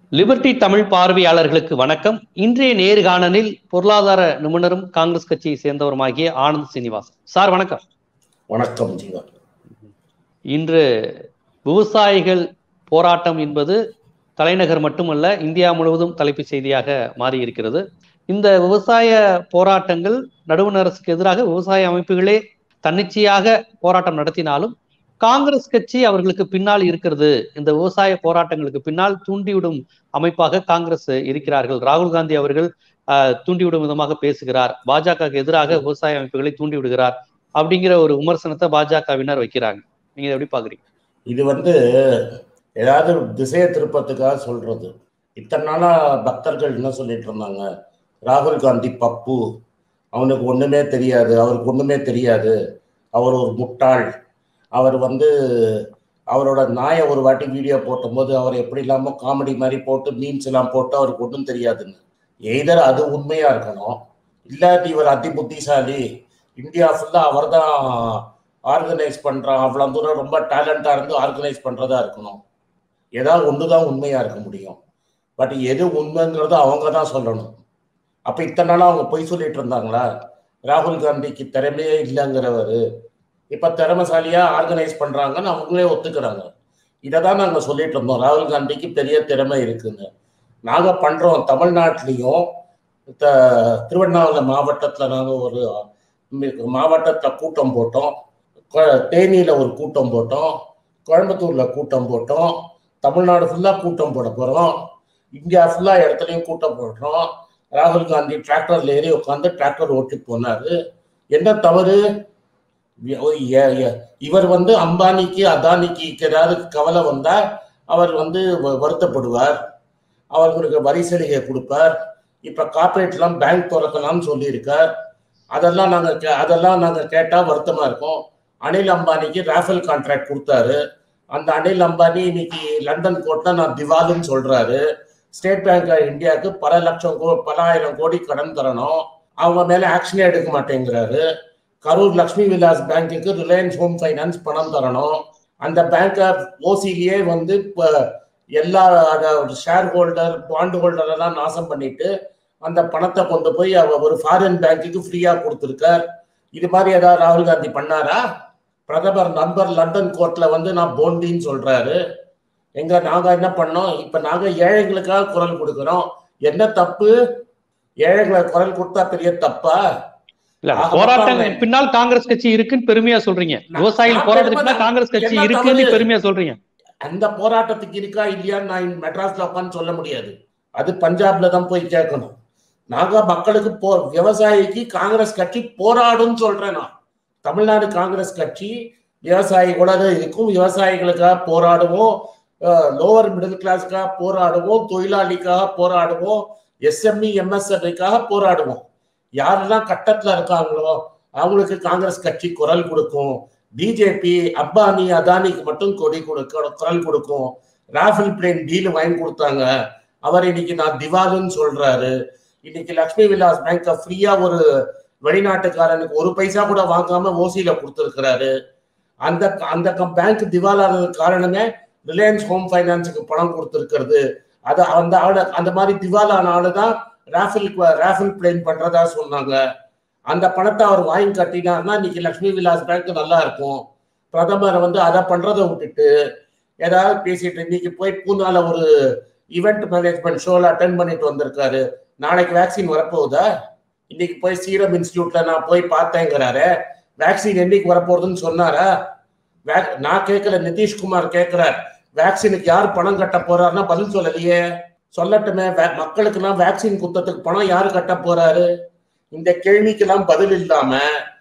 Liberty Tamil பார்வையாளர்களுக்கு வணக்கம் இன்றைய நேர்காணலில் பொருளாதார நிபுணரும் காங்கிரஸ் கட்சியை சேர்ந்தவருமாகிய ஆனந்த் சீனிவாஸ் சார் வணக்கம் வணக்கம் ஜீவா இன்று விவசாயிகள் போராட்டம் என்பது தலைநகர் மட்டுமல்ல இந்தியா முழுவதும் தலைப்புச் செய்தியாக மாறியிருக்கிறது இந்த விவசாய போராட்டங்கள் நடுவண் அரசுக்கு எதிராக விவசாய அமைப்புகளே தன்னிச்சையாக போராட்டம் நடத்தினாலும் காங்கிரஸ் கட்சி அவர்களுக்கு பின்னால் இருக்கிறது இந்த விவசாய போராட்டங்களுக்கு பின்னால் தூண்டிவிடும் அமைப்பாக காங்கிரஸ் இருக்கிறார்கள் ராகுல் காந்தி அவர்கள் தூண்டிவிடும் விதமாக பேசுகிறார் பாஜகவுக்கு எதிராக விவசாய அமைப்புகளை தூண்டி விடுகிறார் அப்படிங்கிற ஒரு விமர்சனத்தை பாஜகவினர் வைக்கிறாங்க நீங்க எப்படி பாக்குறீங்க இது வந்து ஏதாவது திசையை திருப்பத்துக்காக சொல்றது இத்தனை நாளா பக்தர்கள் என்ன சொல்லிட்டு இருந்தாங்க ராகுல் காந்தி பப்பு அவனுக்கு ஒண்ணுமே தெரியாது அவருக்கு ஒண்ணுமே தெரியாது அவர் ஒரு முட்டாள் அவர் வந்து அவரோட நாயை ஒரு வாட்டி வீடியோ போட்டும்போது அவர் எப்படி இல்லாமல் காமெடி மாதிரி போட்டு மீன்ஸ் எல்லாம் போட்டு அவருக்கு ஒன்றும் தெரியாதுன்னு எய்தர் அது உண்மையா இருக்கணும் இல்லாட்டி இவர் அதி புத்திசாலி இந்தியா ஃபுல்லாக அவர் தான் ஆர்கனைஸ் பண்ணுறான் அவ்வளோ தூரம் ரொம்ப டேலண்டாக இருந்து ஆர்கனைஸ் பண்ணுறதா இருக்கணும் ஏதாவது ஒன்று தான் உண்மையாக இருக்க முடியும் பட் எது உண்மைங்கிறத அவங்க தான் சொல்லணும் அப்போ இத்தனை நாளாக அவங்க பொய் சொல்லிட்டு இருந்தாங்களா ராகுல் காந்திக்கு திறமையே இல்லைங்கிறவர் இப்போ திறமைசாலியாக ஆர்கனைஸ் பண்ணுறாங்கன்னு அவங்களே ஒத்துக்கிறாங்க இதை தான் நாங்கள் சொல்லிட்டு இருந்தோம் ராகுல் காந்திக்கு பெரிய திறமை இருக்குன்னு நாங்கள் பண்ணுறோம் தமிழ்நாட்டிலையும் திருவண்ணாமலை மாவட்டத்தில் நாங்கள் ஒரு மாவட்டத்தில் கூட்டம் போட்டோம் தேனியில் ஒரு கூட்டம் போட்டோம் கோயம்புத்தூரில் கூட்டம் போட்டோம் தமிழ்நாடு ஃபுல்லாக கூட்டம் போட போகிறோம் இந்தியா ஃபுல்லாக இடத்துலையும் கூட்டம் போடுறோம் ராகுல் காந்தி டிராக்டர்ல ஏறி உட்காந்து டிராக்டர் ஓட்டி போனாரு என்ன தவறு இவர் வந்து அம்பானிக்கு அதானிக்கு ஏதாவது கவலை வந்தா அவர் வந்து வருத்தப்படுவார் அவர்களுக்கு வரி சலுகை கொடுப்பார் இப்ப கார்பரேட்லாம் பேங்க் திறக்கலாம்னு சொல்லியிருக்கார் அதெல்லாம் நாங்க அதெல்லாம் நாங்க கேட்டா வருத்தமா இருக்கும் அனில் அம்பானிக்கு ராஃபேல் கான்ட்ராக்ட் கொடுத்தாரு அந்த அனில் அம்பானி இன்னைக்கு லண்டன் கோர்ட்ல நான் திவாலுன்னு சொல்றாரு ஸ்டேட் பேங்க் ஆஃப் இந்தியாவுக்கு பல லட்சம் கோ பல ஆயிரம் கோடி கடன் தரணும் அவங்க மேல ஆக்ஷனே எடுக்க மாட்டேங்கிறாரு கரூர் லக்ஷ்மி விலாஸ் பேங்க்குக்கு ரிலையன்ஸ் ஹோம் ஃபைனான்ஸ் பணம் தரணும் அந்த பேங்கை ஓசிலேயே வந்து இப்போ எல்லா ஷேர் ஹோல்டர் பாண்ட் ஹோல்டர் எல்லாம் நாசம் பண்ணிட்டு அந்த பணத்தை கொண்டு போய் அவர் ஒரு ஃபாரின் பேங்க்குக்கு ஃப்ரீயா கொடுத்துருக்கார் இது மாதிரி ஏதாவது ராகுல் காந்தி பண்ணாரா பிரதமர் நண்பர் லண்டன் கோர்ட்ல வந்து நான் போண்டின்னு சொல்றாரு எங்க நாங்க என்ன பண்ணோம் இப்ப நாங்க ஏழைகளுக்காக குரல் கொடுக்கிறோம் என்ன தப்பு ஏழைகளை குரல் கொடுத்தா பெரிய தப்பா இல்ல போராட்டம் பின்னால் காங்கிரஸ் கட்சி இருக்குன்னு பெருமையா சொல்றீங்க விவசாயிகள் போராட்டத்துக்கு காங்கிரஸ் கட்சி இருக்குன்னு பெருமையா சொல்றீங்க அந்த போராட்டத்துக்கு இருக்கா இல்லையான்னு நான் மெட்ராஸ்ல உட்காந்து சொல்ல முடியாது அது பஞ்சாப்ல தான் போய் கேட்கணும் நாங்க மக்களுக்கு போ விவசாயிக்கு காங்கிரஸ் கட்சி போராடும் சொல்றேன் நான் தமிழ்நாடு காங்கிரஸ் கட்சி விவசாயிகளோட இருக்கும் விவசாயிகளுக்காக போராடுவோம் லோவர் மிடில் கிளாஸ்க்காக போராடுவோம் தொழிலாளிக்காக போராடுவோம் எஸ்எம்இ எம்எஸ்எம்இக்காக போராடுவோம் யாரெல்லாம் கட்டத்துல இருக்காங்களோ அவங்களுக்கு காங்கிரஸ் கட்சி குரல் கொடுக்கும் பிஜேபி அம்பானி அதானிக்கு மட்டும் கொடி கொடுக்க குரல் கொடுக்கும் ராஃபேல் பிளேன் டீல் வாங்கி கொடுத்தாங்க அவர் இன்னைக்கு நான் திவாலுன்னு சொல்றாரு இன்னைக்கு லக்ஷ்மி விலாஸ் பேங்க ஃப்ரீயா ஒரு வெளிநாட்டுக்காரனுக்கு ஒரு பைசா கூட வாங்காம ஓசியில கொடுத்துருக்கிறாரு அந்த அந்த பேங்க் திவாலானதுக்கு காரணமே ரிலையன்ஸ் ஹோம் ஃபைனான்ஸுக்கு பணம் கொடுத்துருக்கிறது அது அந்த ஆளு அந்த மாதிரி திவாலான ஆளு தான் ராஃபேல் ராஃபேல் பிளேன் பண்றதா சொன்னாங்க அந்த பணத்தை அவர் வாங்கி கட்டினார்னா இன்னைக்கு லக்ஷ்மி விலாஸ் பேங்க் நல்லா இருக்கும் பிரதமர் வந்து அதை பண்றதை விட்டுட்டு ஏதாவது பேசிட்டு இன்னைக்கு போய் பூனால ஒரு ஈவெண்ட் மேனேஜ்மெண்ட் ஷோல அட்டன் பண்ணிட்டு வந்திருக்காரு நாளைக்கு வேக்சின் வரப்போகுதா இன்னைக்கு போய் சீரம் இன்ஸ்டியூட்ல நான் போய் பார்த்தேங்கிறாரு வேக்சின் என்னைக்கு வரப்போகுதுன்னு சொன்னாரா நான் கேட்கல நிதிஷ்குமார் கேட்கிறார் வேக்சினுக்கு யார் பணம் கட்ட போறாருன்னா பதில் சொல்லலையே சொல்லட்டுமே மக்களுக்கெல்லாம் வேக்சின் குத்தத்துக்கு பணம் யாரு கட்ட போறாரு இந்த கேள்விக்கெல்லாம் பதில் இல்லாம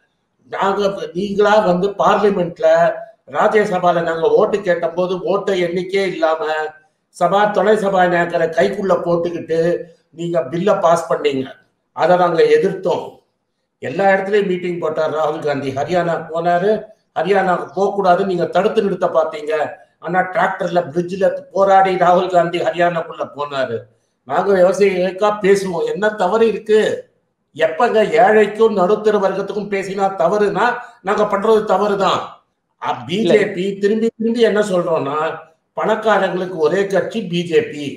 நாங்க நீங்களா வந்து பார்லிமெண்ட்ல ராஜ்யசபால நாங்க ஓட்டு கேட்ட போது ஓட்டை எண்ணிக்கையே இல்லாம சபா துணை சபாநாயகரை கைக்குள்ள போட்டுக்கிட்டு நீங்க பில்ல பாஸ் பண்ணீங்க அதை நாங்க எதிர்த்தோம் எல்லா இடத்துலயும் மீட்டிங் போட்டார் ராகுல் காந்தி ஹரியானா போனாரு ஹரியானாவுக்கு போகக்கூடாது நீங்க தடுத்து நிறுத்த பார்த்தீங்க ஆனா டிராக்டர்ல பிரிட்ஜ்ல போராடி ராகுல் காந்தி ஹரியானாக்குள்ள போனாரு நாங்க விவசாயிகளுக்கா பேசுவோம் என்ன தவறு இருக்கு எப்பங்க ஏழைக்கும் நடுத்தர வர்க்கத்துக்கும் பேசினா தவறுனா நாங்க பண்றது தவறுதான் பிஜேபி திரும்பி திரும்பி என்ன சொல்றோம்னா பணக்காரங்களுக்கு ஒரே கட்சி பிஜேபி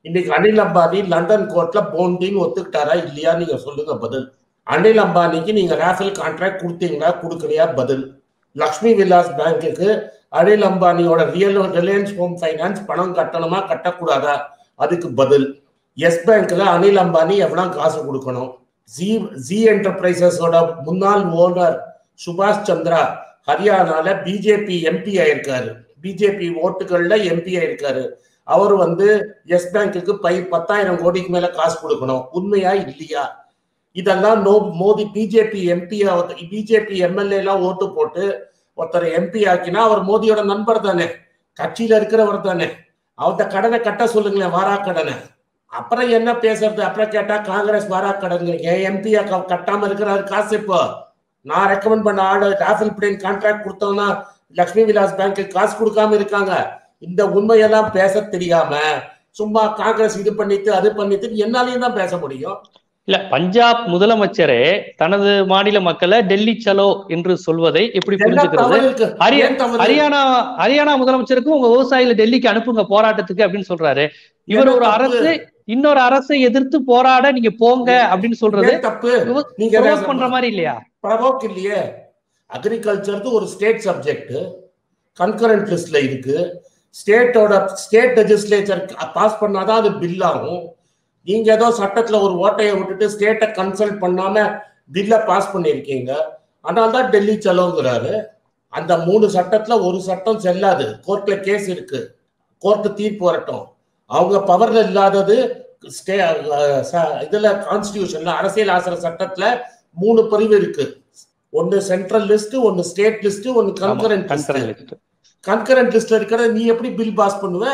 இன்னைக்கு அனில் அம்பானி லண்டன் கோர்ட்ல போண்டின்னு ஒத்துக்கிட்டாரா இல்லையா நீங்க சொல்லுங்க பதில் அனில் அம்பானிக்கு நீங்க ராஃபேல் கான்ட்ராக்ட் கொடுத்தீங்களா கொடுக்கலையா பதில் லக்ஷ்மி விலாஸ் பேங்குக்கு அனில் அம்பானியோட ரியல் ரிலையன்ஸ் ஹோம் ஃபைனான்ஸ் பணம் கட்டணுமா கட்டக்கூடாதா அதுக்கு பதில் எஸ் பேங்க்ல அனில் அம்பானி எவ்வளவு காசு கொடுக்கணும் ஜி ஜி என்டர்பிரைசஸோட முன்னாள் ஓனர் சுபாஷ் சந்திரா ஹரியானால பிஜேபி எம்பி ஆயிருக்காரு பிஜேபி ஓட்டுகள்ல எம்பி ஆயிருக்காரு அவர் வந்து எஸ் பேங்க்குக்கு பை பத்தாயிரம் கோடிக்கு மேல காசு கொடுக்கணும் உண்மையா இல்லையா இதெல்லாம் no Modi BJP MP BJP MLA எல்லாம் ஓட்டு போட்டு ஒருத்தர் எம்பி ஆக்கினா அவர் மோடியோட நண்பர் தானே கட்சியில இருக்கிறவர் தானே அவர்கிட்ட கடனை கட்ட சொல்லுங்களேன் வாரா கடனை அப்புறம் என்ன பேசுறது அப்புறம் கேட்டா காங்கிரஸ் வாரா கடன் என் எம்பி கட்டாம இருக்கிறாரு காசு இப்போ நான் ரெக்கமெண்ட் பண்ண ஆளு ராஃபேல் பிளேன் கான்ட்ராக்ட் கொடுத்தோம்னா லக்ஷ்மி விலாஸ் பேங்க்கு காசு கொடுக்காம இருக்காங்க இந்த உண்மையெல்லாம் பேச தெரியாம சும்மா காங்கிரஸ் இது பண்ணிட்டு அது பண்ணிட்டு என்னாலையும் தான் பேச முடியும் இல்ல பஞ்சாப் முதலமைச்சரே தனது மாநில மக்களை டெல்லி சலோ என்று சொல்வதை எப்படி என்ன புரிஞ்சுக்கிறது தவறு இருக்கு? ஹரியா- ஏன் தவறு? ஹரியானா ஹரியானா முதலமைச்சருக்கும் உங்க விவசாயிகளை டெல்லிக்கு அனுப்புங்க போராட்டத்துக்கு அப்படின்னு சொல்றாரு இவர் என்ன ஒரு தப்பு? அரசு இன்னொரு அரசை எதிர்த்து போராட நீங்க போங்க அப்படின்னு சொல்றது ஏன் தப்பு provoke நீங்க provoke பண்ற மாதிரி இல்லையா ப்ரவோக் இல்லையே அக்ரிகல்ச்சருக்கு ஒரு ஸ்டேட் சப்ஜெக்ட் கன்கரண்ட் லிஸ்ட்ல இருக்கு ஸ்டேட்டோட ஸ்டேட் லெஜிஸ்லேச்சர் பாஸ் பண்ணாதான் அது பில் ஆகும் நீங்க ஏதோ சட்டத்துல ஒரு ஓட்டையை விட்டுட்டு ஸ்டேட்டை கன்சல்ட் பண்ணாம பில்லை பாஸ் பண்ணியிருக்கீங்க அதனால தான் டெல்லி செலவுங்கிறாரு அந்த மூணு சட்டத்துல ஒரு சட்டம் செல்லாது கோர்ட்ல கேஸ் இருக்கு கோர்ட் தீர்ப்பு வரட்டும் அவங்க பவர்ல இல்லாதது ஸ்டே அஹ் ச- இதுல கான்ஸ்டியூஷன்ல அரசியல் ஆசிர சட்டத்துல மூணு பிரிவு இருக்கு ஒன்னு சென்ட்ரல் லிஸ்ட் ஒன்னு ஸ்டேட் லிஸ்ட் ஒன்னு concurrent concurrent list list. Concurrent லிஸ்ட்ல இருக்கிற நீ எப்படி பில் பாஸ் பண்ணுவ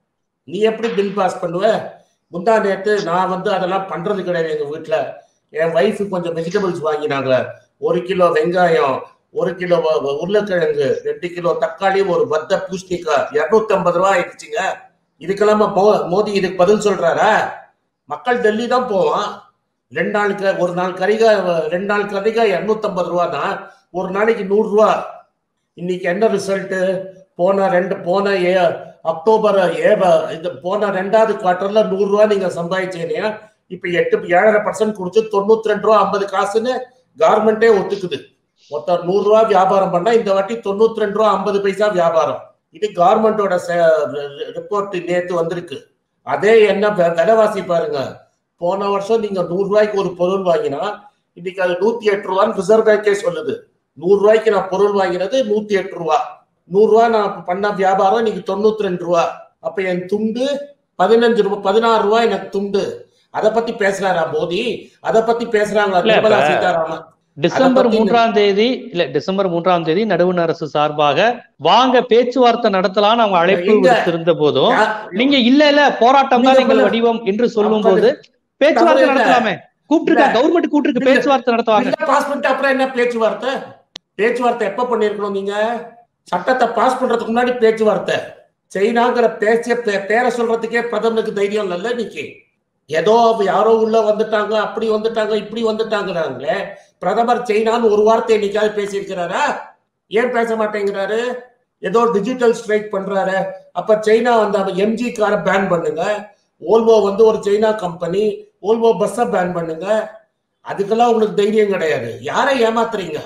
நீ எப்படி பில் பாஸ் பண்ணுவ முந்தா நேத்து நான் வந்து அதெல்லாம் பண்றது கிடையாது எங்க வீட்ல என் ஒய்ஃபு கொஞ்சம் வெஜிடபிள்ஸ் வாங்கினாங்க ஒரு கிலோ வெங்காயம் ஒரு கிலோ வ- வ- உருளைக்கிழங்கு ரெண்டு கிலோ தக்காளி ஒரு வத்த பூசணிக்காய் இருநூத்தி ஐம்பது ரூபாய் ஆயிடுச்சுங்க இதுக்கெல்லாம் மோ- மோடி இதுக்கு பதில் சொல்றாரா மக்கள் டெல்லி தான் போவான் ரெண்டு நாளுக்கு ஒரு நாள் கறிகா ரெண்டு நாள் கறிகா இருநூத்தி ஐம்பது ரூபா தான் ஒரு நாளைக்கு நூறு ரூபா இன்னைக்கு என்ன ரிசல்ட் போன ரெண்டு போன ஏ அக்டோபர் ஏ இது போன ரெண்டாவது குவார்டர்ல நூறு ரூபா நீங்க சம்பாதிச்சீங்க இப்ப எட்டு ஏழரை பர்சன்ட் குடிச்சு தொண்ணூத்தி ரெண்டு ரூபா ஐம்பது காசுன்னு கவர்மெண்டே ஒத்துக்குது மொத்தம் நூறு ரூபா வியாபாரம் பண்ணா இந்த வாட்டி தொண்ணூத்தி ரெண்டு ரூபா ஐம்பது பைசா வியாபாரம் இது கவர்மெண்டோட ரிப்போர்ட் நேத்து வந்திருக்கு அதே என்ன வெ- விலைவாசி பாருங்க போன வருஷம் நீங்க நூறு ரூபாய்க்கு ஒரு பொருள் வாங்கினா இன்னைக்கு அது நூத்தி எட்டு ரூபான்னு ரிசர்வ் பேங்கே சொல்லுது நூறு ரூபாய்க்கு நான் பொருள் வாங்கினது நூத்தி எட்டு ரூபா நூறு ரூபா நான் பண்ண வியாபாரம் இன்னைக்கு தொண்ணூத்தி ரெண்டு ரூபா அப்ப என் துண்டு பதினஞ்சு ரூபாய் பதினாறு ரூபாய் எனக்கு துண்டு அத பத்தி பேசுறாரா மோடி அத பத்தி பேசுறாங்களா இல்ல, நிர்மலா இப்ப- சீதாராமன் டிசம்பர் பத்தி மூன்றாம் தேதி இல்ல டிசம்பர் மூன்றாம் தேதி நடுவண் அரசு சார்பாக வாங்க பேச்சுவார்த்தை நடத்தலாம்னு அவங்க அழைப்பு இங்க- விடுத்திருந்த போதும் யா- நீங்க இல்ல இல்ல போராட்டம் தான் நீங்க எங்கள் சொல்ல- வடிவம் என்று சொல்லும் அப்ப போது பேச்சுவார்த்தை தவறு இல்ல. நடத்தலாமே கூப்பிட்டுருக்கா இல்ல. கவர்மெண்ட் கூப்பிட்டு இல்ல. பேச்சுவார்த்தை நடத்துவாங்க பில்ல பாஸ் பண்ணிட்டு அப்புறம் என்ன பேச்சுவார்த்தை பேச்சுவார்த்தை எப்ப பண்ணிருக்கணும் நீங்க சட்டத்தை பாஸ் பண்றதுக்கு முன்னாடி பேச்சுவார்த்தை சைனாங்கிற பேச்ச பே- பேரை சொல்றதுக்கே பிரதமருக்கு தைரியம் இல்லைல்ல இன்னைக்கு ஏதோ யாரோ உள்ள வந்துட்டாங்க அப்படி வந்துட்டாங்க இப்படி வந்துட்டாங்கிறாங்களே பிரதமர் சைனான்னு ஒரு வார்த்தை என்னைக்காவது பேசியிருக்கிறாரா ஏன் பேச மாட்டேங்கிறாரு ஏதோ டிஜிட்டல் ஸ்ட்ரைக் பண்றாரு அப்ப சைனா வந்து எம்ஜி காரை பேன் பண்ணுங்க ஓல்வோ வந்து ஒரு சைனா கம்பெனி ஓல்வோ பஸ்ஸை பேன் பண்ணுங்க அதுக்கெல்லாம் உங்களுக்கு தைரியம் கிடையாது யாரை ஏமாத்துறீங்க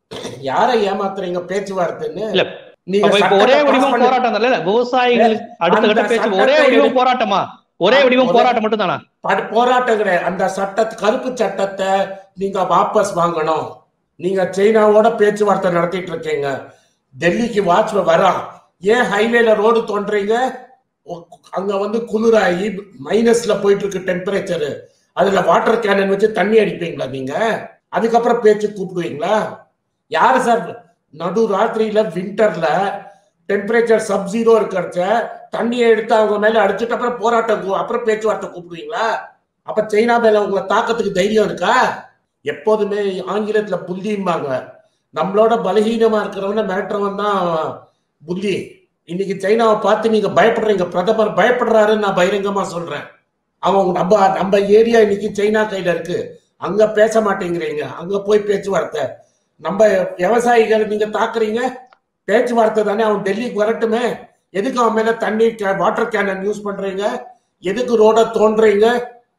யாரை ஏமாத்துறீங்க பேச்சுவார்த்தைன்னு இல்ல, நீங்க அப்ப இப்ப சட்டத்தை ஒரே pass வடிவம் பண்ணி- போராட்டம் இல்ல விவசாயிகளுக்கு அடுத்த அந்த கட்ட பேச்சு ஒரே சட்டத்தை வடிவம் எடு- போராட்டமா ஒரே ஆ, வடிவம் ஒரே- போராட்டம் மட்டும் தானா பட் போராட்டம் கிடையாது அந்த சட்டத்தை கருப்பு சட்டத்தை நீங்க வாபஸ் வாங்கணும் நீங்க சைனாவோட பேச்சுவார்த்தை நடத்திட்டு இருக்கீங்க டெல்லிக்கு வாட்ச் வரான் ஏன் ஹைவேல ரோடு தோன்றீங்க ஒ- அங்க வந்து குளிராகி மைனஸ்ல போயிட்டு இருக்கு டெம்பரேச்சர் அதுல வாட்டர் கேனன் வச்சு தண்ணி அடிப்பீங்களா நீங்க அதுக்கப்புறம் பேச்சு கூப்பிடுவீங்களா யாரு சார் நடு ராத்திரியில விண்டர்ல டெம்பரேச்சர் சப் ஜீரோ இருக்கிறச்ச தண்ணியை எடுத்து அவங்க மேல அடிச்சுட்டு அப்புறம் போராட்டம் கூ- அப்புறம் பேச்சுவார்த்தை கூப்பிடுவீங்களா அப்ப சைனா மேல உங்களை தாக்கத்துக்கு தைரியம் இருக்கா எப்போதுமே ஆங்கிலத்துல புத்திம்பாங்க நம்மளோட பலகீனமா இருக்கிறவன மிரட்டுறவன் தான் புத்தி இன்னைக்கு சைனாவை பார்த்து நீங்க பயப்படுறீங்க பிரதமர் பயப்படுறாருன்னு நான் பகிரங்கமா சொல்றேன் அவங்க நம்ம நம்ம ஏரியா இன்னைக்கு சைனா கையில இருக்கு அங்க பேச மாட்டேங்கிறீங்க அங்க போய் பேச்சுவார்த்தை நம்ம விவசாயிகள் நீங்க தாக்குறீங்க பேச்சுவார்த்தை தானே அவன் டெல்லிக்கு வரட்டுமே எதுக்கு அவன் மேல தண்ணி வாட்டர் கேனன் யூஸ் பண்றீங்க எதுக்கு ரோட தோன்றீங்க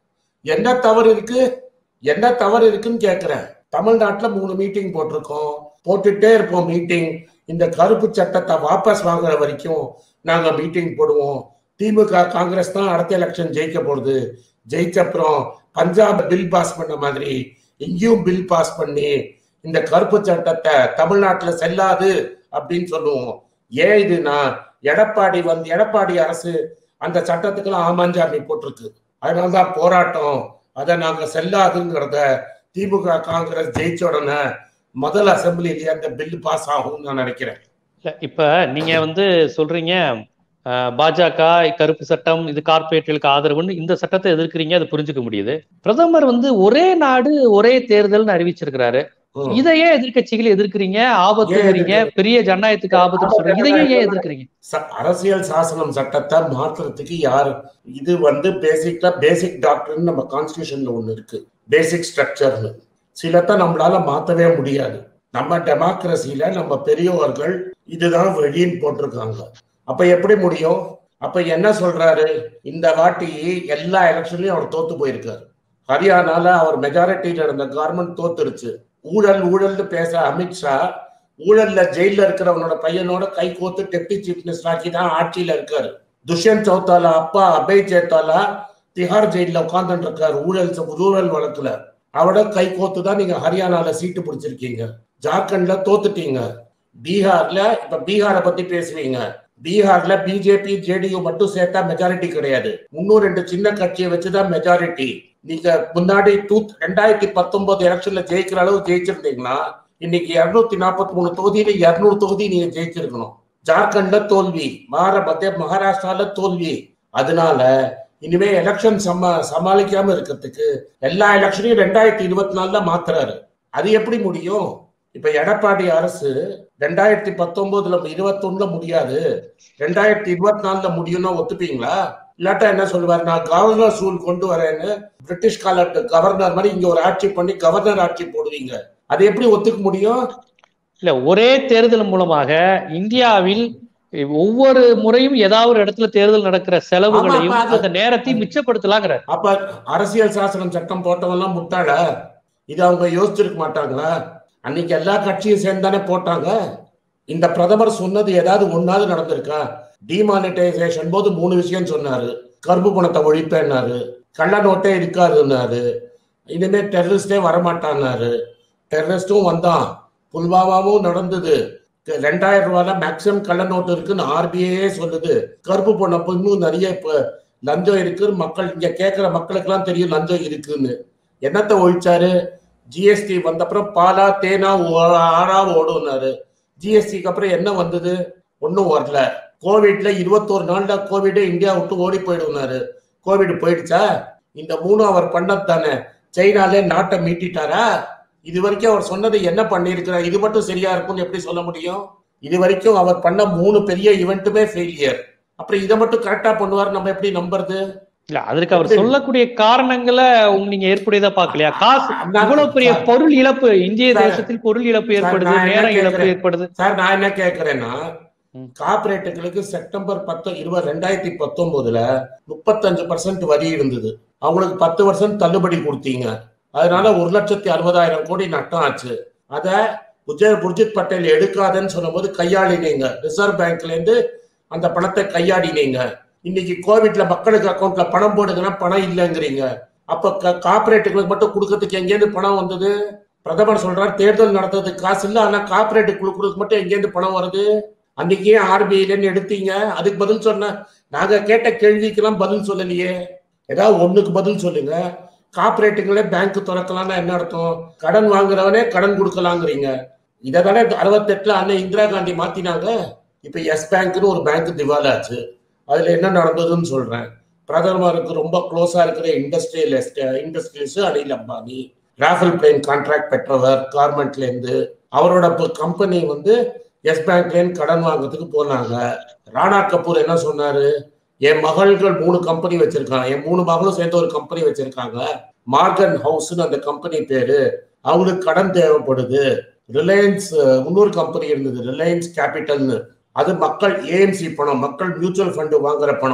என்ன தவறு இருக்கு என்ன தவறு இருக்குன்னு கேக்குறேன் தமிழ்நாட்டுல மூணு மீட்டிங் போட்டிருக்கோம் போட்டுட்டே இருப்போம் மீட்டிங் இந்த கருப்பு சட்டத்தை வாபஸ் வாங்குற வரைக்கும் நாங்க மீட்டிங் போடுவோம் திமுக காங்கிரஸ் தான் அடுத்த எலெக்ஷன் ஜெயிக்க போடுது ஜெயிச்ச அப்புறம் பஞ்சாப் பில் பாஸ் பண்ண மாதிரி இங்கேயும் பில் பாஸ் பண்ணி இந்த கருப்பு சட்டத்தை தமிழ்நாட்டுல செல்லாது அப்படின்னு சொல்லுவோம் ஏன் இதுனா எடப்பாடி வந்து எடப்பாடி அரசு அந்த சட்டத்துக்கெல்லாம் ஆமாஞ்சாமி போட்டிருக்கு அதனாலதான் போராட்டம் அதை நாங்க செல்லாதுங்கிறத திமுக காங்கிரஸ் ஜெயிச்ச உடனே முதல் அசம்பிளிலேயே அந்த பில் பாஸ் ஆகும்னு நான் நினைக்கிறேன் இல்ல இப்ப நீங்க வந்து சொல்றீங்க அஹ், பாஜக கருப்பு சட்டம் இது கார்பரேட்டுகளுக்கு ஆதரவுன்னு இந்த சட்டத்தை எதிர்க்கிறீங்க அது புரிஞ்சுக்க முடியுது பிரதமர் வந்து ஒரே நாடு ஒரே தேர்தல்னு அறிவிச்சிருக்கிறாரு ம். இதையே எதிர்க்கட்சிகள் எதிர்க்கிறீங்க ஆபத்துங்கிறீங்க பெரிய ஜனநாயகத்துக்கு ஆபத்துன்னு சொல்றீங்க இதையே ஏன் எதிர்க்கிறீங்க ச- அரசியல் சாசனம் சட்டத்தை மாற்றுறதுக்கு யாரு இது வந்து பேசிக்கா பேசிக் டாக்டர்னு நம்ம கான்ஸ்டியூஷன்ல ஒண்ணு இருக்கு பேசிக் ஸ்ட்ரக்சர்னு சிலத்தை நம்மளால மாத்தவே முடியாது நம்ம டெமோக்ரஸில நம்ம பெரியவர்கள் இதுதான் வழின்னு போட்டிருக்காங்க அப்ப எப்படி முடியும் அப்ப என்ன சொல்றாரு இந்த வாட்டி எல்லா எலெக்ஷன்லயும் அவர் தோத்து போயிருக்காரு ஹரியானால அவர் மெஜாரிட்டியில இருந்த கவர்மெண்ட் தோத்துருச்சு ஊழல் ஊழல்னு பேச அமித்ஷா ஊழல்ல ஜெயில இருக்கிறவனோட பையனோட கை கோத்து டெப்டி சீஃப் மினிஸ்டர் ஆக்கி தான் ஆட்சியில இருக்காரு துஷ்யந்த் சௌத்தாலா அப்பா அபய் சேத்தாலா திஹார் ஜெயில உட்கார்ந்துட்டு இருக்காரு ஊழல் ச- ஊழல் வழக்குல அவட கை கோத்து தான் நீங்க ஹரியானால சீட்டு பிடிச்சிருக்கீங்க ஜார்க்கண்ட்ல தோத்துட்டீங்க பீகார்ல இப்ப பீகாரை பத்தி பேசுவீங்க பீகார்ல பிஜேபி ஜேடியு மட்டும் சேர்த்தா மெஜாரிட்டி கிடையாது முன்னூறு ரெண்டு சின்ன கட்சியை வச்சுதான் மெஜாரிட்டி நீங்க முன்னாடி டூ ரெண்டாயிரத்தி பத்தொன்பது எலெக்ஷன்ல ஜெயிக்கிற அளவு ஜெயிச்சிருந்தீங்கன்னா இன்னைக்கு இருநூத்தி நாற்பத்தி மூணு தொகுதியில இருநூறு தொகுதி நீங்க ஜெயிச்சிருக்கணும் ஜார்க்கண்ட்ல தோல்வி மாற மத்திய மகாராஷ்டிரால தோல்வி அதனால இனிமே எலெக்ஷன் சம சமாளிக்காம இருக்கிறதுக்கு எல்லா எலெக்ஷனையும் ரெண்டாயிரத்தி இருபத்தி நாலுல மாத்துறாரு அது எப்படி முடியும் இப்ப எடப்பாடி அரசு ரெண்டாயிரத்தி பத்தொன்பதுல இருபத்தொன்னுல முடியாது ரெண்டாயிரத்தி இருபத்தி நாலுல முடியும்னா ஒத்துப்பீங்களா இல்லாட்டா என்ன சொல்லுவாரு நான் கவர்னர் ரூல் கொண்டு வரேன்னு பிரிட்டிஷ் காலத்து கவர்னர் மாதிரி இங்க ஒரு ஆட்சி பண்ணி கவர்னர் ஆட்சி போடுவீங்க அது எப்படி ஒத்துக்க முடியும் இல்ல ஒரே தேர்தல் மூலமாக இந்தியாவில் ஒவ்வொரு முறையும் ஏதாவது ஒரு இடத்துல தேர்தல் நடக்கிற செலவுகளையும் ஆமா, அது- அந்த நேரத்தையும் மிச்சப்படுத்தலாங்கிற அப்ப அரசியல் சாசனம் சட்டம் போட்டவெல்லாம் முட்டாள இது அவங்க யோசிச்சிருக்க மாட்டாங்களா அன்னைக்கு எல்லா கட்சியும் சேர்ந்தானே போட்டாங்க இந்த பிரதமர் சொன்னது ஏதாவது ஒன்னாவது நடந்திருக்கா டிமானிட்டைசேஷன் போது மூணு விஷயம் சொன்னாரு கருப்பு பணத்தை ஒழிப்பேன்னாரு கள்ள நோட்டே இருக்காதுன்னாரு இனிமே டெரரிஸ்டே வரமாட்டான்னாரு டெரரிஸ்டும் வந்தான் புல்வாமாவும் நடந்தது ரெண்டாயிரம் ரூபாய்ல மேக்சிமம் கள்ள நோட்டு இருக்குன்னு ஆர்பிஐயே சொல்லுது கருப்பு பணம் இப்ப இன்னும் நிறைய இப்ப லஞ்சம் இருக்குன்னு மக்கள் இங்க கேட்கிற மக்களுக்கெல்லாம் தெரியும் லஞ்சம் இருக்குன்னு என்னத்தை ஒழிச்சாரு ஜிஎஸ்டி வந்தப்புறம் பாலா தேனா ஓ- ஆறா ஓடுனாரு ஜிஎஸ்டிக்கு அப்புறம் என்ன வந்தது ஒன்றும் வரல கோவிட்ல இருபத்தோரு நாள்ல கோவிட் இந்தியா விட்டு ஓடி போயிடுனாரு கோவிட் போயிடுச்சா இந்த மூணு அவர் பண்ணது தானே சைனாலே நாட்டை மீட்டிட்டாரா இது வரைக்கும் அவர் சொன்னது என்ன பண்ணியிருக்கிறார் இது மட்டும் சரியா இருக்கும்னு எப்படி சொல்ல முடியும் இது வரைக்கும் அவர் பண்ண மூணு பெரிய இவெண்ட்டுமே ஃபெயிலியர் அப்புறம் இதை மட்டும் கரெக்டா பண்ணுவார் நம்ம எப்படி நம்புறது இல்ல அதற்கு அவர் சொல்லக்கூடிய காரணங்களை உங்க நீங்க ஏற்புடையதா பாக்கலையா காசு நான் இவ்வளவு பெரிய சார், பொருள் இழப்பு இந்திய சார், தேசத்தில் பொருள் இழப்பு சார், ஏற்படுது நான் என்ன நேரம் இழப்பு கேக்குறேன்? ஏற்படுது சார் நான் என்ன கேக்குறேன்னா ம். கார்பரேட்டுகளுக்கு செப்டம்பர் பத்து இருபது ரெண்டாயிரத்தி பத்தொன்பதுல முப்பத்தஞ்சு பர்சன்ட் வரி இருந்தது அவங்களுக்கு பத்து பர்சன்ட் தள்ளுபடி கொடுத்தீங்க அதனால ஒரு லட்சத்தி அறுபதாயிரம் கோடி நட்டம் ஆச்சு அத உஜய் புர்ஜித் பட்டேல் எடுக்காதன்னு சொன்னபோது கையாளினீங்க ரிசர்வ் பேங்க்ல இருந்து அந்த பணத்தை கையாடினீங்க இன்னைக்கு கோவிட்ல மக்களுக்கு அக்கௌண்ட்ல பணம் போடுங்கன்னா பணம் இல்லைங்கிறீங்க அப்ப கார்பரேட்டுகளுக்கு மட்டும் கொடுக்கறதுக்கு எங்கேருந்து பணம் வந்தது பிரதமர் சொல்றார் தேர்தல் நடத்துறதுக்கு காசு இல்ல ஆனா கார்பரேட் கொடுக்கறதுக்கு மட்டும் எங்கேருந்து பணம் வருது அன்னைக்கே ஆர்பிஐலன்னு எடுத்தீங்க அதுக்கு பதில் சொன்ன நாங்க கேட்ட கேள்விக்கெல்லாம் பதில் சொல்லலையே ஏதாவது ஒண்ணுக்கு பதில் சொல்லுங்க கார்பரேட்டுங்களே பேங்க் திறக்கலாம்னா என்ன அர்த்தம் கடன் வாங்குறவனே கடன் கொடுக்கலாங்கிறீங்க இதை தானே அறுபத்தெட்டுல அண்ணன் இந்திரா காந்தி மாத்தினாங்க இப்ப எஸ் பேங்க்னு ஒரு பேங்க் திவாலாச்சு அதுல என்ன நடந்ததுன்னு சொல்றேன் பிரதமருக்கு ரொம்ப க்ளோஸா இருக்கிற industrial industrials Anil Ambani Rafale plane contract பெற்றவர் கார்மெண்ட்ல இருந்து அவரோட கம்பெனி வந்து எஸ் பேங்க்ல இருந்து கடன் வாங்குறதுக்கு போனாங்க ராணா கபூர் என்ன சொன்னாரு என் மகள்கள் மூணு கம்பெனி வச்சிருக்காங்க என் மூணு மகளும் சேர்ந்து ஒரு கம்பெனி வச்சிருக்காங்க மார்கன் ஹவுஸ்னு அந்த கம்பெனி பேரு அவங்களுக்கு கடன் தேவைப்படுது ரிலையன்ஸ் இன்னொரு கம்பெனி இருந்தது ரிலையன்ஸ் கேபிட்டல்னு அது மக்கள் ஏஎம்சி பணம் மக்கள் மியூச்சுவல் ஃபண்டு வாங்குற பணம்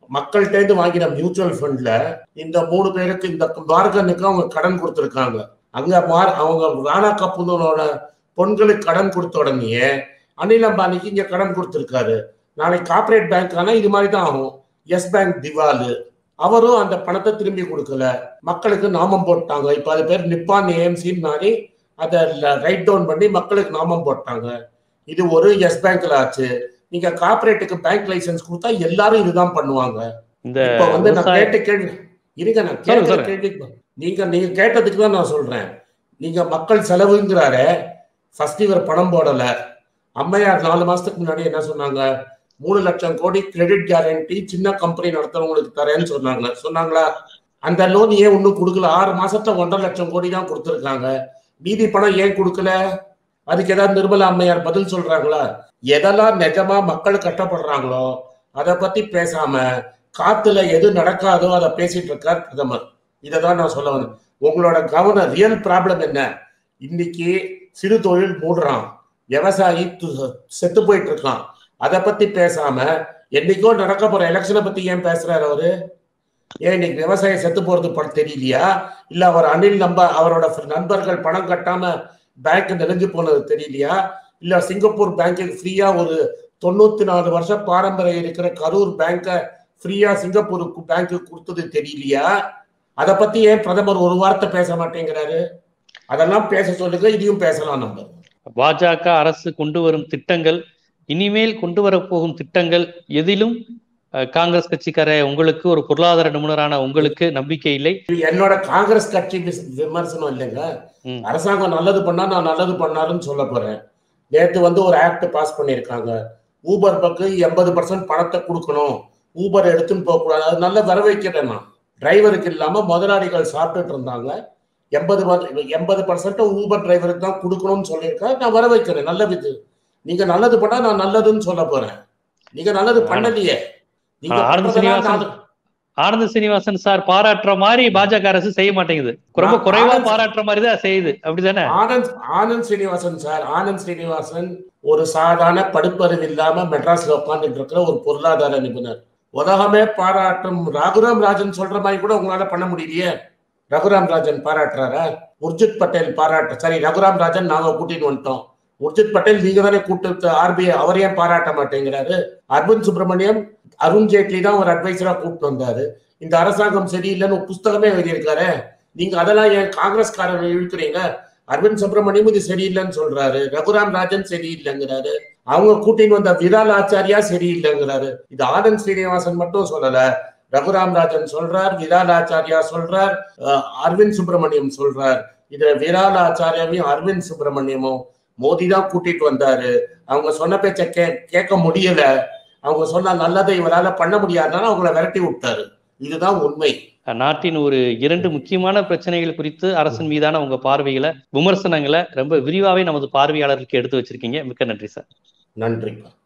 மக்கள்கிட்ட வாங்கின மியூச்சுவல் ஃபண்ட்ல இந்த மூணு பேருக்கு இந்த மார்கனுக்கு அவங்க கடன் கொடுத்துருக்காங்க அங்க மார் அவங்க ராணா கபூரோட பொண்களுக்கு கடன் கொடுத்த உடனே அனில் அம்பானிக்கு இங்க கடன் கொடுத்துருக்காரு நாளைக்கு கார்பரேட் பேங்க் ஆனா இது மாதிரி தான் ஆகும் எஸ் பேங்க் திவாலு அவரும் அந்த பணத்தை திரும்பி கொடுக்கல மக்களுக்கு நாமம் போட்டாங்க இப்ப அது பேர் நிப்பான் ஏஎம்சின்னு மாதிரி அதை ரைட் டவுன் பண்ணி மக்களுக்கு நாமம் போட்டாங்க இது ஒரு எஸ் பேங்க்ல ஆச்சு நீங்க கார்பரேட்டுக்கு பேங்க் லைசன்ஸ் கொடுத்தா எல்லாரும் இதுதான் பண்ணுவாங்க இந்த இப்ப வந்து நான் விவசாய- கேட்ட கேள்வி இருங்க நான் சொல்லுங்க, கேட்ட சொல்லுங்க. கேள்வி நீங்க நீங்க கேட்டதுக்கு தான் நான் சொல்றேன் நீங்க மக்கள் செலவுங்கிறாரு ஃபர்ஸ்ட் இவர் பணம் போடல அம்மையார் நாலு மாசத்துக்கு முன்னாடி என்ன சொன்னாங்க மூணு லட்சம் கோடி கிரெடிட் கேரண்டி சின்ன கம்பெனி நடத்துறவங்களுக்கு தரேன்னு சொன்னாங்க சொன்னாங்களா அந்த லோன் ஏன் ஒன்றும் கொடுக்கல ஆறு மாசத்துல ஒன்றரை லட்சம் கோடி தான் கொடுத்துருக்காங்க மீதி பணம் ஏன் கொடுக்கல அதுக்கு ஏதாவது நிர்மலா அம்மையார் பதில் சொல்றாங்களா எதெல்லாம் நிஜமா மக்கள் கஷ்டப்படுறாங்களோ அதை பத்தி பேசாம காத்துல எது நடக்காதோ அதை பேசிட்டு இருக்கார் பிரதமர் இதை தான் நான் சொல்ல வந்தேன் உங்களோட கவனம் ரியல் ப்ராப்ளம் என்ன இன்னைக்கு சிறு தொழில் மூடுறான் விவசாயி து- செத்து போயிட்டு இருக்கான் அதை பத்தி பேசாம என்னைக்கோ நடக்க போற எலெக்ஷனை பத்தி ஏன் பேசுறாரு அவரு ஏன் இன்னைக்கு விவசாயம் செத்து போறது படம் தெரியலையா இல்ல அவர் அனில் நம்ப அவரோட நண்பர்கள் பணம் கட்டாம பேங்க் நெறிஞ்சு போனது தெரியலையா இல்ல சிங்கப்பூர் பேங்க்குக்கு ஃப்ரீயா ஒரு தொண்ணூத்தி நாலு வருஷம் பாரம்பரியம் இருக்கிற கரூர் பேங்கை ஃப்ரீயா சிங்கப்பூருக்கு பேங்க்கு கொடுத்தது தெரியலையா அதை பத்தி ஏன் பிரதமர் ஒரு வார்த்தை பேச மாட்டேங்கிறாரு அதெல்லாம் பேச சொல்லுங்க இதையும் பேசலாம் நம்ம பாஜக அரசு கொண்டு வரும் திட்டங்கள் இனிமேல் கொண்டு வரப்போகும் திட்டங்கள் எதிலும் அஹ், காங்கிரஸ் கட்சிக்கார உங்களுக்கு ஒரு பொருளாதார நிபுணரான உங்களுக்கு நம்பிக்கை இல்லை இது என்னோட காங்கிரஸ் கட்சி விஸ்- விமர்சனம் இல்லைங்க ம். அரசாங்கம் நல்லது பண்ணா நான் நல்லது பண்ணாருன்னு சொல்ல போறேன் நேத்து வந்து ஒரு ஆக்ட் பாஸ் பண்ணியிருக்காங்க ஊபர் பக்கு எண்பது பர்சன்ட் பணத்தை கொடுக்கணும் ஊபர் எடுத்துன்னு போக கூடாது அது நல்லா வர வைக்கிறேன் நான் டிரைவருக்கு இல்லாம முதலாளிகள் சாப்பிட்டுட்டு இருந்தாங்க எண்பது எண்பது பர்சன்ட் ஊபர் டிரைவருக்கு தான் கொடுக்கணும்னு சொல்லியிருக்கேன் நான் வர வைக்கிறேன் நல்ல விது நீங்க நல்லது பண்ணா நான் நல்லதுன்னு சொல்ல போறேன் நீங்க நல்லது பண்ணலையே நீங்க ஆனந்த் பண்றதெல்லாம் சீனிவாசன் நான் ஆனந்த சீனிவாசன் சார் பாராட்டுற மாதிரி பாஜக அரசு செய்ய மாட்டேங்குது ரொம்ப ஆ- குறைவா ஆனந்த் பாராட்டுற மாதிரி தான் செய்யுது அப்படிதானே ஆனந்த் ஆனந்த் ஸ்ரீனிவாசன் சார் ஆனந்த் ஸ்ரீனிவாசன் ஒரு சாதாரண படிப்பறிவு இல்லாம மெட்ராஸ்ல உட்கார்ந்துட்டு இருக்கிற ஒரு பொருளாதார நிபுணர் உலகமே பாராட்டும் ரகுராம் ராஜன் சொல்ற மாதிரி கூட உங்களால பண்ண முடியலையே ரகுராம் ராஜன் பாராட்டுறாரா உர்ஜித் பட்டேல் பாராட்ட சரி ரகுராம் ராஜன் நாங்க கூட்டிட்டு வந்துட்டோம் உர்ஜித் பட்டேல் நீங்க தானே கூட்டு ஆர்பிஐ அவர் ஏன் பாராட்ட மாட்டேங்கிறாரு அரவிந்த் சுப்பிரமணியம் அருண் ஜேட்லி தான் ஒரு அட்வைசரா கூப்பிட்டு வந்தாரு இந்த அரசாங்கம் சரியில்லைன்னு ஒரு புஸ்தகமே எழுதியிருக்காரு நீங்க அதெல்லாம் ஏன் காங்கிரஸ்காரர்கள் இழுக்கிறீங்க அரவிந்த் சுப்பிரமணியம் இது சரியில்லைன்னு சொல்றாரு ரகுராம் ராஜன் சரியில்லைங்கிறாரு அவங்க கூட்டின்னு வந்த விரால் ஆச்சாரியா சரியில்லைங்கிறாரு இது ஆனந்த் ஸ்ரீனிவாசன் மட்டும் சொல்லல ரகுராம் ராஜன் சொல்றார் விரால் ஆச்சாரியா சொல்றார் அஹ், அரவிந்த் சுப்பிரமணியம் சொல்றார் இதுல விரால் ஆச்சாரியாவையும் அரவிந்த் சுப்பிரமணியமும் மோடி தான் கூட்டிட்டு வந்தாரு அவங்க சொன்ன பேச்ச கே கேட்க முடியல அவங்க சொன்ன நல்லதை இவரால பண்ண முடியாதுனால அவங்கள விரட்டி விட்டாரு இதுதான் உண்மை நாட்டின் ஒரு இரண்டு முக்கியமான பிரச்சனைகள் குறித்து அரசின் மீதான உங்க பார்வைகளை விமர்சனங்களை ரொம்ப விரிவாவே நமது பார்வையாளர்களுக்கு எடுத்து வச்சிருக்கீங்க மிக்க நன்றி சார் நன்றிப்பா